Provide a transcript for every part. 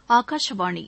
ஆகாஷவாணி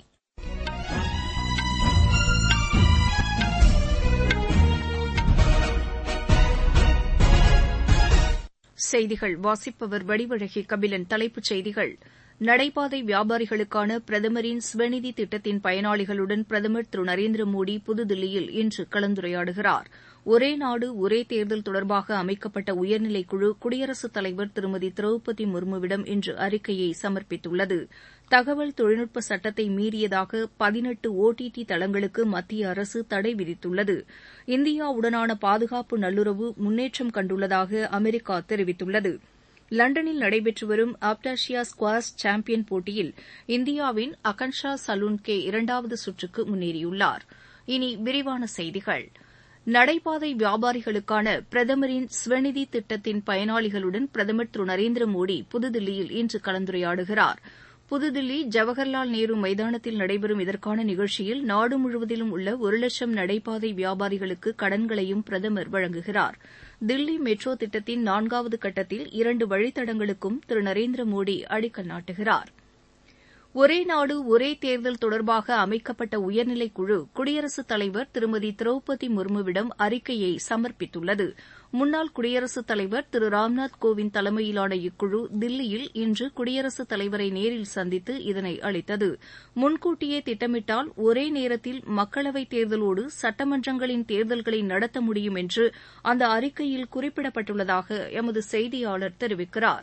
செய்திகள் வாசிப்பவர் வடிவழகி கபிலன் தலைப்புச் செய்திகள் நடைபாதை வியாபாரிகளுக்கான பிரதமரின் ஸ்வநிதி திட்டத்தின் பயனாளிகளுடன் பிரதமர் திரு நரேந்திர மோடி புதுதில்லியில் இன்று கலந்துரையாடுகிறார் ஒரே நாடு ஒரே தேர்தல் தொடர்பாக அமைக்கப்பட்ட உயர்நிலைக் குழு குடியரசுத் தலைவர் திருமதி திரௌபதி முர்முவிடம் இன்று அறிக்கையை சமர்ப்பித்துள்ளது தகவல் தொழில்நுட்ப சட்டத்தை மீறியதாக பதினெட்டு ஒடிடி தளங்களுக்கு மத்திய அரசு தடை விதித்துள்ளது இந்தியாவுடனான பாதுகாப்பு நல்லுறவு முன்னேற்றம் கண்டுள்ளதாக அமெரிக்கா தெரிவித்துள்ளது லண்டனில் நடைபெற்று வரும் ஆப்டாஷியா ஸ்குவாஷ் சாம்பியன் போட்டியில் இந்தியாவின் அகன்ஷா சலூன்கே இரண்டாவது சுற்றுக்கு முன்னேறியுள்ளார் இனி விரிவான செய்திகள் நடைபாதை வியாபாரிகளுக்கான பிரதமரின் ஸ்வநிதி திட்டத்தின் பயனாளிகளுடன் பிரதமர் திரு நரேந்திர மோடி புதுதில்லியில் இன்று கலந்துரையாடுகிறார் புதுதில்லி ஜவஹர்லால் நேரு மைதானத்தில் நடைபெறும் இதற்கான நிகழ்ச்சியில் நாடு முழுவதிலும் உள்ள ஒரு லட்சம் நடைபாதை வியாபாரிகளுக்கு கடன்களையும் பிரதமர் வழங்குகிறார் தில்லி மெட்ரோ திட்டத்தின் நான்காவது கட்டத்தில் இரண்டு வழித்தடங்களுக்கும் திரு நரேந்திர மோடி அடிக்கல் நாட்டுகிறார் ஒரே நாடு ஒரே தேர்தல் தொடர்பாக அமைக்கப்பட்ட உயர்நிலைக் குழு குடியரசுத் தலைவர் திருமதி திரௌபதி முர்முவிடம் அறிக்கையை சமர்ப்பித்துள்ளது முன்னாள் குடியரசுத் தலைவர் திரு ராம்நாத் கோவிந்த் தலைமையிலான இக்குழு தில்லியில் இன்று குடியரசுத் தலைவரை நேரில் சந்தித்து இதனை அளித்தது முன்கூட்டியே திட்டமிட்டால் ஒரே நேரத்தில் மக்களவைத் தேர்தலோடு சட்டமன்றங்களின் தேர்தல்களை நடத்த முடியும் என்று அந்த அறிக்கையில் குறிப்பிடப்பட்டுள்ளதாக எமது செய்தியாளர் தெரிவிக்கிறார்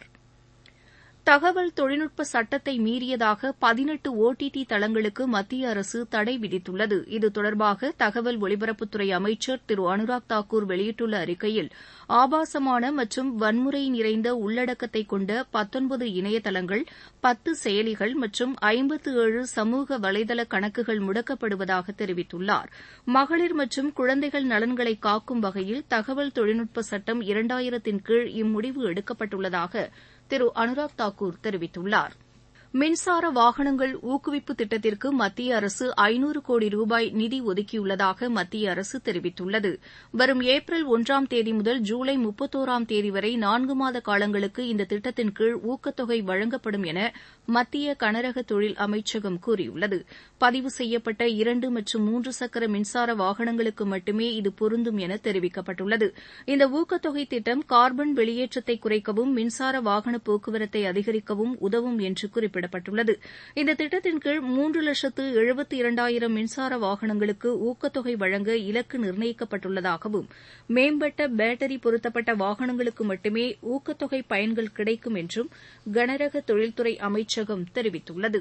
தகவல் தொழில்நுட்ப சட்டத்தை மீறியதாக பதினெட்டு ஒடிடி தளங்களுக்கு மத்திய அரசு தடை விதித்துள்ளது இது தொடர்பாக தகவல் ஒலிபரப்புத்துறை அமைச்சர் திரு அனுராக் தாக்கூர் வெளியிட்டுள்ள அறிக்கையில் ஆபாசமான மற்றும் வன்முறை நிறைந்த உள்ளடக்கத்தை கொண்ட பத்தொன்பது இணையதளங்கள் பத்து செயலிகள் மற்றும் ஐம்பத்து ஏழு சமூக வலைதள கணக்குகள் முடக்கப்படுவதாக தெரிவித்துள்ளார் மகளிர் மற்றும் குழந்தைகள் நலன்களை காக்கும் வகையில் தகவல் தொழில்நுட்ப சட்டம் இரண்டாயிரத்தின் கீழ் இம்முடிவு எடுக்கப்பட்டுள்ளதாக திரு அனுராக் தாக்கூர் தெரிவித்துள்ளார் மின்சார வாகனங்கள் ஊக்குவிப்பு திட்டத்திற்கு மத்திய அரசு ஐநூறு கோடி ரூபாய் நிதி ஒதுக்கியுள்ளதாக மத்திய அரசு தெரிவித்துள்ளது வரும் ஏப்ரல் ஒன்றாம் தேதி முதல் ஜூலை முப்பத்தோராம் தேதி வரை நான்கு மாத காலங்களுக்கு இந்த திட்டத்தின் கீழ் ஊக்கத்தொகை வழங்கப்படும் என மத்திய கனரக தொழில் அமைச்சகம் கூறியுள்ளது பதிவு செய்யப்பட்ட இரண்டு மற்றும் மூன்று சக்கர மின்சார வாகனங்களுக்கு மட்டுமே இது பொருந்தும் என தெரிவிக்கப்பட்டுள்ளது இந்த ஊக்கத்தொகை திட்டம் கார்பன் வெளியேற்றத்தை குறைக்கவும் மின்சார வாகன போக்குவரத்தை அதிகரிக்கவும் உதவும் என்று குறிப்பிடப்பட்டுள்ளது குறிப்பிடப்பட்டுள்ளது இந்த திட்டத்தின் கீழ் மூன்று லட்சத்து எழுபத்தி இரண்டாயிரம் மின்சார வாகனங்களுக்கு ஊக்கத்தொகை வழங்க இலக்கு நிர்ணயிக்கப்பட்டுள்ளதாகவும் மேம்பட்ட பேட்டரி பொருத்தப்பட்ட வாகனங்களுக்கு மட்டுமே ஊக்கத்தொகை பயன்கள் கிடைக்கும் என்றும் கனரக தொழில்துறை அமைச்சகம் தெரிவித்துள்ளது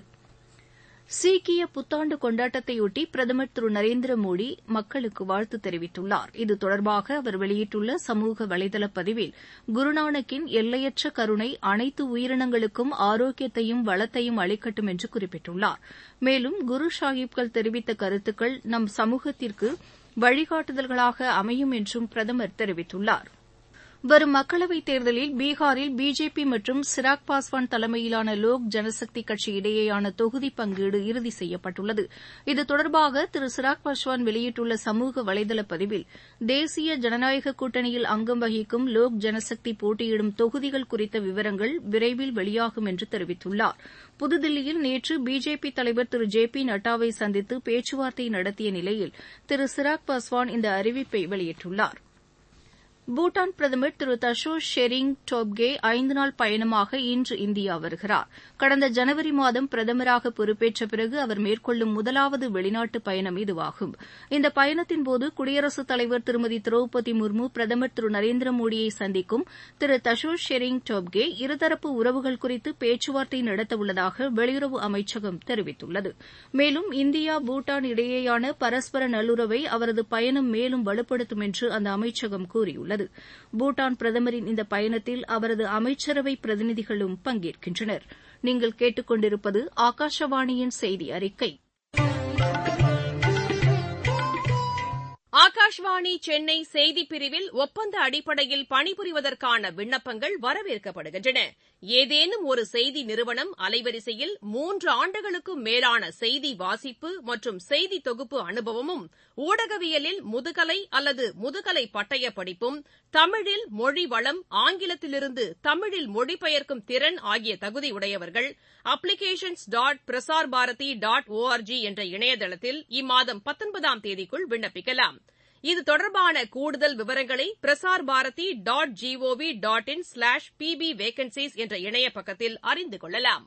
சீக்கிய புத்தாண்டு கொண்டாட்டத்தையொட்டி பிரதமர் திரு நரேந்திர மோடி மக்களுக்கு வாழ்த்து தெரிவித்துள்ளார் இது தொடர்பாக அவர் வெளியிட்டுள்ள சமூக வலைதள பதிவில் குருநானக்கின் எல்லையற்ற கருணை அனைத்து உயிரினங்களுக்கும் ஆரோக்கியத்தையும் வளத்தையும் அளிக்கட்டும் என்று குறிப்பிட்டுள்ளார் மேலும் குரு சாஹிப்கள் தெரிவித்த கருத்துக்கள் நம் சமூகத்திற்கு வழிகாட்டுதல்களாக அமையும் என்றும் பிரதமர் தெரிவித்துள்ளார் வரும் மக்களவைத் தேர்தலில் பீகாரில் பிஜேபி மற்றும் சிராக் பாஸ்வான் தலைமையிலான லோக் ஜனசக்தி கட்சி இடையேயான தொகுதி பங்கீடு இறுதி செய்யப்பட்டுள்ளது இது தொடர்பாக திரு சிராக் பாஸ்வான் வெளியிட்டுள்ள சமூக வலைதள பதிவில் தேசிய ஜனநாயக கூட்டணியில் அங்கம் வகிக்கும் லோக் ஜனசக்தி போட்டியிடும் தொகுதிகள் குறித்த விவரங்கள் விரைவில் வெளியாகும் என்று தெரிவித்துள்ளார் புதுதில்லியில் நேற்று பிஜேபி தலைவர் திரு ஜே பி நட்டாவை சந்தித்து பேச்சுவார்த்தை நடத்திய நிலையில் திரு சிராக் பாஸ்வான் இந்த அறிவிப்பை வெளியிட்டுள்ளார் பூட்டான் பிரதமர் திரு தஷோ ஷெரிங் டோப்கே ஐந்து நாள் பயணமாக இன்று இந்தியா வருகிறார் கடந்த ஜனவரி மாதம் பிரதமராக பொறுப்பேற்ற பிறகு அவர் மேற்கொள்ளும் முதலாவது வெளிநாட்டு பயணம் இதுவாகும் இந்த பயணத்தின்போது குடியரசுத் தலைவர் திருமதி திரௌபதி முர்மு பிரதமர் திரு நரேந்திர மோடியை சந்திக்கும் திரு தஷோ ஷெரிங் டோப்கே இருதரப்பு உறவுகள் குறித்து பேச்சுவார்த்தை நடத்தவுள்ளதாக வெளியுறவு அமைச்சகம் தெரிவித்துள்ளது மேலும் இந்தியா பூட்டான் இடையேயான பரஸ்பர நல்லுறவை அவரது பயணம் மேலும் வலுப்படுத்தும் என்று அந்த அமைச்சகம் கூறியுள்ளது உள்ளது பூட்டான் பிரதமரின் இந்த பயணத்தில் அவரது அமைச்சரவை பிரதிநிதிகளும் பங்கேற்கின்றனர் நீங்கள் கேட்டுக்கொண்டிருப்பது ஆகாஷவாணியின் செய்தி அறிக்கை ஆகாஷ்வாணி சென்னை செய்திப் பிரிவில் ஒப்பந்த அடிப்படையில் பணிபுரிவதற்கான விண்ணப்பங்கள் வரவேற்கப்படுகின்றன ஏதேனும் ஒரு செய்தி நிறுவனம் அலைவரிசையில் மூன்று ஆண்டுகளுக்கும் மேலான செய்தி வாசிப்பு மற்றும் செய்தி தொகுப்பு அனுபவமும் ஊடகவியலில் முதுகலை அல்லது முதுகலை பட்டய படிப்பும் தமிழில் மொழி வளம் ஆங்கிலத்திலிருந்து தமிழில் மொழிபெயர்க்கும் திறன் ஆகிய தகுதியுடையவர்கள் applications dot Prasar Bharati dot ORG என்ற இணையதளத்தில் இம்மாதம் பத்தொன்பதாம் தேதிக்குள் விண்ணப்பிக்கலாம் இது தொடர்பான கூடுதல் விவரங்களை Prasar Bharati dot GOV dot in slash PB vacancies என்ற இணைய பக்கத்தில் அறிந்து கொள்ளலாம்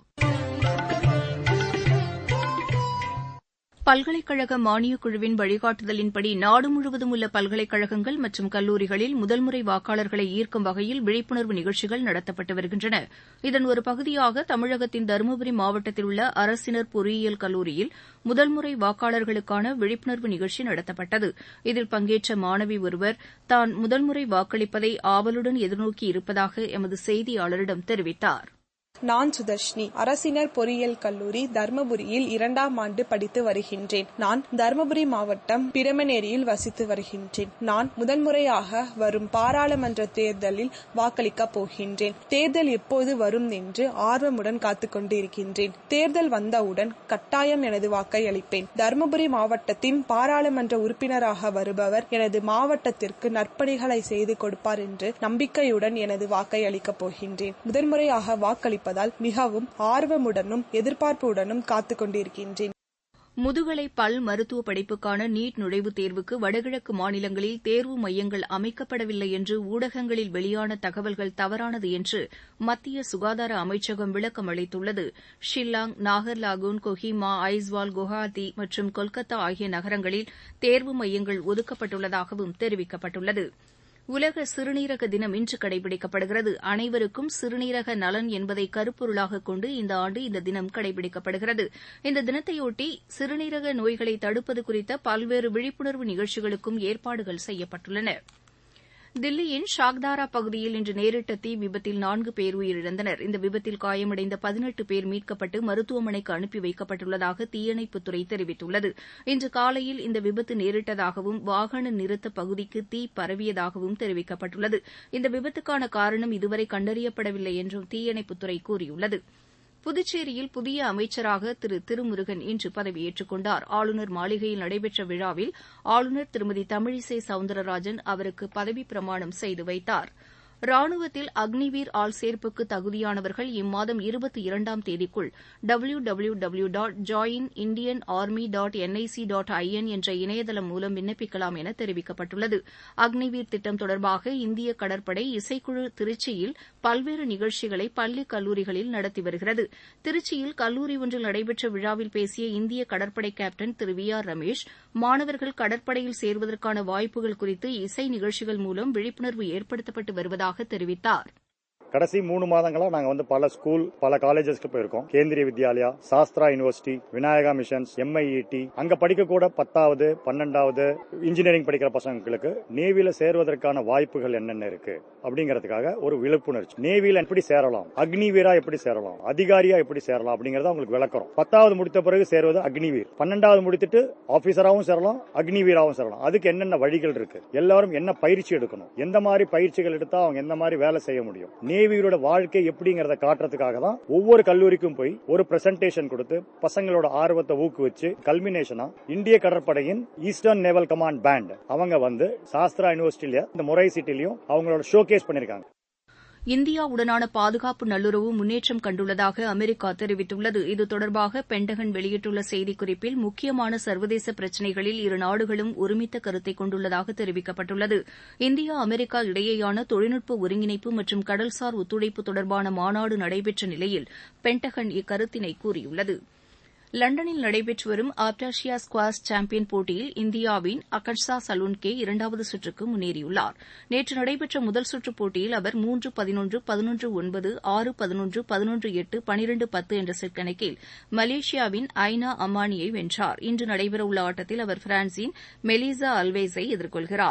பல்கலைக்கழக மானியக் குழுவின் வழிகாட்டுதலின்படி நாடு முழுவதும் உள்ள பல்கலைக்கழகங்கள் மற்றும் கல்லூரிகளில் முதல்முறை வாக்காளர்களை ஈர்க்கும் வகையில் விழிப்புணர்வு நிகழ்ச்சிகள் நடத்தப்பட்டு வருகின்றன இதன் ஒரு பகுதியாக தமிழகத்தின் தருமபுரி மாவட்டத்தில் உள்ள அரசினர் பொறியியல் கல்லூரியில் முதல்முறை வாக்காளர்களுக்கான விழிப்புணர்வு நிகழ்ச்சி நடத்தப்பட்டது இதில் பங்கேற்ற மாணவி ஒருவர் தான் முதல்முறை வாக்களிப்பதை ஆவலுடன் எதிர்நோக்கி இருப்பதாக எமது செய்தியாளரிடம் தெரிவித்தார் நான் சுதர்ஷினி அரசினர் பொறியியல் கல்லூரி தர்மபுரியில் இரண்டாம் ஆண்டு படித்து வருகின்றேன் நான் தர்மபுரி மாவட்டம் பிரமநேரியில் வசித்து வருகின்றேன் நான் முதன்முறையாக வரும் பாராளுமன்ற தேர்தலில் வாக்களிக்கப் போகின்றேன் தேர்தல் எப்போது வரும் என்று ஆர்வமுடன் காத்துக் கொண்டிருக்கின்றேன் தேர்தல் வந்தவுடன் கட்டாயம் எனது வாக்கை அளிப்பேன் தர்மபுரி மாவட்டத்தின் பாராளுமன்ற உறுப்பினராக வருபவர் எனது மாவட்டத்திற்கு நற்பணிகளை செய்து கொடுப்பார் என்று நம்பிக்கையுடன் எனது வாக்கை அளிக்கப் போகின்றேன் முதன்முறையாக வாக்களிப்பு இருப்பதால் மிகவும் ஆர்வமுடனும் எதிர்பார்ப்புடனும் காத்துக் கொண்டிருக்கின்றேன் முதுகலை பல் மருத்துவ படிப்புக்கான நீட் நுழைவுத் தேர்வுக்கு வடகிழக்கு மாநிலங்களில் தேர்வு மையங்கள் அமைக்கப்படவில்லை என்று ஊடகங்களில் வெளியான தகவல்கள் தவறானது என்று மத்திய சுகாதார அமைச்சகம் விளக்கம் அளித்துள்ளது ஷில்லாங் நாகர்லாகூன் கொஹிமா ஐஸ்வால் குவஹாத்தி மற்றும் கொல்கத்தா ஆகிய நகரங்களில் தேர்வு மையங்கள் ஒதுக்கப்பட்டுள்ளதாகவும் தெரிவிக்கப்பட்டுள்ளது உலக சிறுநீரக தினம் இன்று கடைபிடிக்கப்படுகிறது அனைவருக்கும் சிறுநீரக நலன் என்பதை கருப்பொருளாக கொண்டு இந்த ஆண்டு இந்த தினம் கடைபிடிக்கப்படுகிறது இந்த தினத்தையொட்டி சிறுநீரக நோய்களை தடுப்பது குறித்த பல்வேறு விழிப்புணர்வு நிகழ்ச்சிகளுக்கும் ஏற்பாடுகள் செய்யப்பட்டுள்ளன தில்லியின் ஷாக்தாரா பகுதியில் இன்று நேரிட்ட தீ விபத்தில் நான்கு பேர் உயிரிழந்தனர் இந்த விபத்தில் காயமடைந்த பதினெட்டு பேர் மீட்கப்பட்டு மருத்துவமனைக்கு அனுப்பி வைக்கப்பட்டுள்ளதாக தீயணைப்புத்துறை தெரிவித்துள்ளது இன்று காலையில் இந்த விபத்து நேரிட்டதாகவும் வாகன நிறுத்த பகுதிக்கு தீ பரவியதாகவும் தெரிவிக்கப்பட்டுள்ளது இந்த விபத்துக்கான காரணம் இதுவரை கண்டறியப்படவில்லை என்றும் தீயணைப்புத்துறை கூறியுள்ளது புதுச்சேரியில் புதிய அமைச்சராக திரு திருமுருகன் இன்று பதவியேற்றுக் கொண்டார் ஆளுநர் மாளிகையில் நடைபெற்ற விழாவில் ஆளுநர் திருமதி தமிழிசை சவுந்தரராஜன் அவருக்கு பதவிப் பிரமாணம் செய்து வைத்தார் ராணுவத்தில் அக்னிவீர் ஆள் சேர்ப்புக்கு தகுதியானவர்கள் இம்மாதம் இருபத்தி இரண்டாம் தேதிக்குள் W W W dot join Indian army dot NIC dot IN என்ற இணையதளம் மூலம் விண்ணப்பிக்கலாம் என தெரிவிக்கப்பட்டுள்ளது அக்னிவீர் திட்டம் தொடர்பாக இந்திய கடற்படை இசைக்குழு திருச்சியில் பல்வேறு நிகழ்ச்சிகளை பள்ளி கல்லூரிகளில் நடத்தி வருகிறது திருச்சியில் கல்லூரி ஒன்றில் நடைபெற்ற விழாவில் பேசிய இந்திய கடற்படை கேப்டன் திரு வி ஆர் ரமேஷ் மாணவர்கள் கடற்படையில் சேர்வதற்கான வாய்ப்புகள் குறித்து இசை நிகழ்ச்சிகள் மூலம் விழிப்புணர்வு ஏற்படுத்தப்பட்டு வருவதாக தெரிவித்தார் கடைசி மூணு மாதங்களா நாங்க வந்து பல ஸ்கூல் பல காலேஜஸ்க்கு போயிருக்கோம் Kendriya Vidyalaya Sastra university Vinayaka missions MIET அங்க படிக்க கூட பத்தாவது பன்னெண்டாவது இன்ஜினியரிங் படிக்கிற பசங்களுக்கு நேவில சேருவதற்கான வாய்ப்புகள் என்னென்ன இருக்கு அப்படிங்கறதுக்காக ஒரு விழிப்புணர்ச்சி நேவில எப்படி சேரலாம் அக்னிவீரா எப்படி சேரலாம் அதிகாரியா எப்படி சேரலாம் அப்படிங்கறத அவங்களுக்கு விளக்குறோம் பத்தாவது முடித்த பிறகு சேருவது அக்னிவீர் பன்னெண்டாவது முடித்துட்டு ஆபீசராகவும் சேரலாம் அக்னிவீராவும் சேரலாம் அதுக்கு என்னென்ன வழிகள் இருக்கு எல்லாரும் என்ன பயிற்சி எடுக்கணும் எந்த மாதிரி பயிற்சிகள் எடுத்தா அவங்க எந்த மாதிரி வேலை செய்ய முடியும் நேவியரோட வாழ்க்கை எப்படிங்கறத காட்டுறதுக்காக தான் ஒவ்வொரு கல்லூரிக்கும் போய் ஒரு பிரசன்டேஷன் கொடுத்து பசங்களோட ஆர்வத்தை ஊக்குவிச்சு கல்மினேஷனா இந்திய கடற்படையின் ஈஸ்டர்ன் நேவல் கமாண்ட் பேண்ட் அவங்க வந்து சாஸ்திரா யூனிவர்சிட்டியில இந்த முறை சிட்டிலையும் அவங்களோட ஷோகேஸ் பண்ணிருக்காங்க இந்தியாவுடனான பாதுகாப்பு நல்லுறவு முன்னேற்றம் கண்டுள்ளதாக அமெரிக்கா தெரிவித்துள்ளது இது தொடர்பாக பென்டகன் வெளியிட்டுள்ள செய்திக்குறிப்பில் முக்கியமான சர்வதேச பிரச்சினைகளில் இரு நாடுகளும் ஒருமித்த கருத்தை கொண்டுள்ளதாக தெரிவிக்கப்பட்டுள்ளது இந்தியா அமெரிக்கா இடையேயான தொழில்நுட்ப ஒருங்கிணைப்பு மற்றும் கடல்சார் ஒத்துழைப்பு தொடர்பான மாநாடு நடைபெற்ற நிலையில் பென்டகன் இக்கருத்தினை கூறியுள்ளது லண்டனில் நடைபெற்று வரும் ஆப்டாஷியா ஸ்குவாஷ் சாம்பியன் போட்டியில் இந்தியாவின் அகர்ஷா சலூன்கே இரண்டாவது சுற்றுக்கு முன்னேறியுள்ளார் நேற்று நடைபெற்ற முதல் சுற்றுப் போட்டியில் அவர் மூன்று பதினொன்று பதினொன்று ஒன்பது ஆறு பதினொன்று பதினொன்று எட்டு பனிரண்டு பத்து என்ற செட் கணக்கில் மலேசியாவின் ஐனா அமானியை வென்றார் இன்று நடைபெறவுள்ள ஆட்டத்தில் அவர் பிரான்சின் மெலிசா அல்வேஸை எதிர்கொள்கிறார்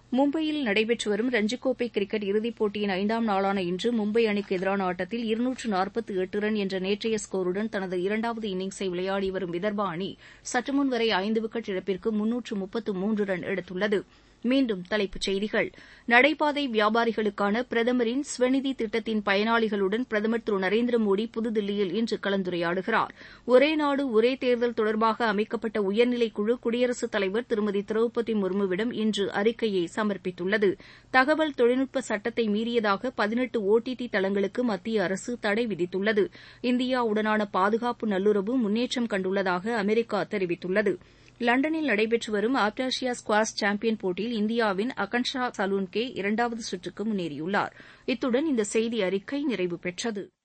மும்பையில் நடைபெற்று வரும் ரஞ்சிக்கோப்பை கிரிக்கெட் இறுதிப் போட்டியின் ஐந்தாம் நாளான இன்று மும்பை அணிக்கு எதிரான ஆட்டத்தில் இருநூற்று நாற்பத்து எட்டு ரன் என்ற நேற்றைய ஸ்கோருடன் தனது இரண்டாவது இன்னிங்ஸை விளையாடி வரும் விதர்பா அணி சற்றுமுன் வரை ஐந்து விக்கெட் இழப்பிற்கு முன்னூற்று முப்பத்து மூன்று ரன் எடுத்துள்ளது மீண்டும் தலைப்புச் செய்திகள் நடைபாதை வியாபாரிகளுக்கான பிரதமரின் ஸ்வநிதி திட்டத்தின் பயனாளிகளுடன் பிரதமர் திரு நரேந்திர மோடி புதுதில்லியில் இன்று கலந்துரையாடுகிறார் ஒரே நாடு ஒரே தேர்தல் தொடர்பாக அமைக்கப்பட்ட உயர்நிலைக் குழு குடியரசுத் தலைவர் திருமதி திரௌபதி முர்முவிடம் இன்று அறிக்கையை சமர்ப்பித்துள்ளது தகவல் தொழில்நுட்ப சட்டத்தை மீறியதாக பதினெட்டு ஓடிடி தளங்களுக்கு மத்திய அரசு தடை விதித்துள்ளது இந்தியாவுடனான பாதுகாப்பு நல்லுறவு முன்னேற்றம் கண்டுள்ளதாக அமெரிக்கா தெரிவித்துள்ளது லண்டனில் நடைபெற்று வரும் ஆப்டாஷியா ஸ்குவாஷ் சாம்பியன் போட்டியில் இந்தியாவின் அகன்ஷா சலூன்கே இரண்டாவது சுற்றுக்கு முன்னேறியுள்ளார் இத்துடன் இந்த செய்தி அறிக்கை நிறைவு பெற்றது